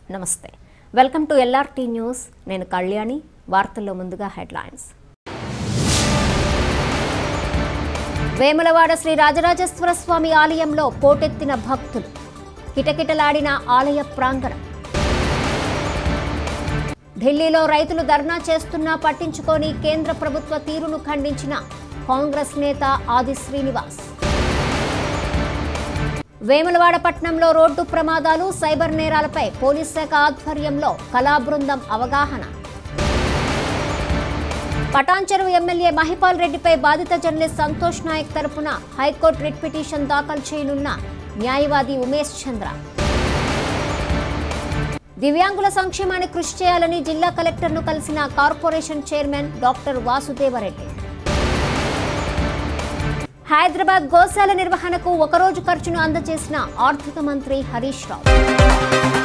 నమస్తే welcome to LRT news నేను కళ్యాణి వార్తల్లో ముందుగా హెడ్లైన్స్ వేములవాడ శ్రీ రాజరాజేశ్వర స్వామి ఆలయంలో పోటెత్తిన భక్తులు కిటకిటలాడిన ఆలయ ప్రాంగణం ఢిల్లీలో రైతులు ధర్నా చేస్తున్నా పట్టించుకొని కేంద్ర ప్రభుత్వ తీరును ఖండించిన కాంగ్రెస్ నేత ఆది శ్రీనివాస్ వేములవాడ పట్టణంలో రోడ్డు ప్రమాదాలు సైబర్ నేరాలపై పోలీస్ శాఖ ఆధ్వర్యంలో కళా బృందం అవగాహన పటాన్చెరు ఎమ్మెల్యే మహిపాల్ రెడ్డిపై బాధిత జర్నలిస్ట్ సంతోష్ నాయక్ తరపున హైకోర్టు రిట్ పిటిషన్ దాఖలు చేయనున్న న్యాయవాది ఉమేష్ చంద్ర దివ్యాంగుల సంక్షేమానికి కృషి చేయాలని జిల్లా కలెక్టర్ను కలిసిన corporation chairman doctor Vasudevareddy Hyderabad గోశాల నిర్వహణకు ఒకరోజు ఖర్చును అందజేసిన ఆర్థిక మంత్రి హరీష్ రావు